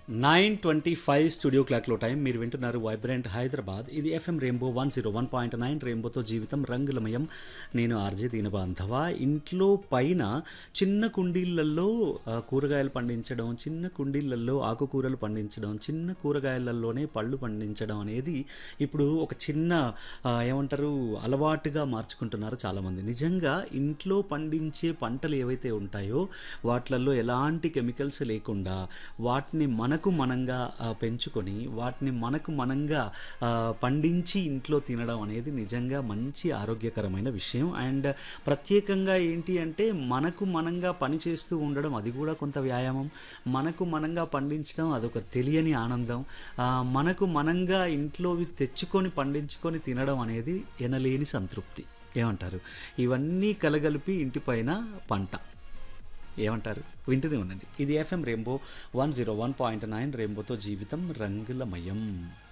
nine twenty five studio క్లాక్లో time మీరు వింటున్నారు వైబ్రెంట్ హైదరాబాద్ ఇది FM rainbow one zero one point nine రెయిన్బోతో జీవితం రంగులమయం నేను ఆర్జే దీనబాంధవ ఇంట్లో పైన చిన్న కుండీలలో ఆ, కూరగాయలు పండించడం చిన్న కుండీలలో ఆకుకూరలు పండించడం చిన్న కూరగాయలలోనే పళ్ళు పండించడం అనేది ఇప్పుడు ఒక చిన్న ఆ, ఏమంటారు అలవాటుగా మార్చుకుంటున్నారు చాలామంది నిజంగా ఇంట్లో పండించే పంటలు ఏవైతే ఉంటాయో వాటిలలో ఎలాంటి కెమికల్స్ లేకుండా వాటిని మనకు మనంగా ఆ, పెంచుకొని వాటిని మనకు మనంగా ఆ, పండించి ఇంట్లో తినడం అనేది నిజంగా మంచి ఆరోగ్యకరమైన విషయం అండ్ ప్రత్యేకంగా ఏంటి అంటే మనకు మనంగా పని చేస్తూ ఉండడం అది కూడా కొంత వ్యాయామం మనకు మనంగా పండించడం అదొక తెలియని ఆనందం ఆ, మనకు మనంగా ఇంట్లోవి తెచ్చుకొని పండించుకొని తినడం అనేది ఎనలేని సంతృప్తి ఏమంటారు ఇవన్నీ కలగలిపి ఇంటిపైన పంట ఏమంటారు వింటూనే ఉండండి ఇది FM rainbow one zero one point nine రెయిన్బోతో జీవితం రంగులమయం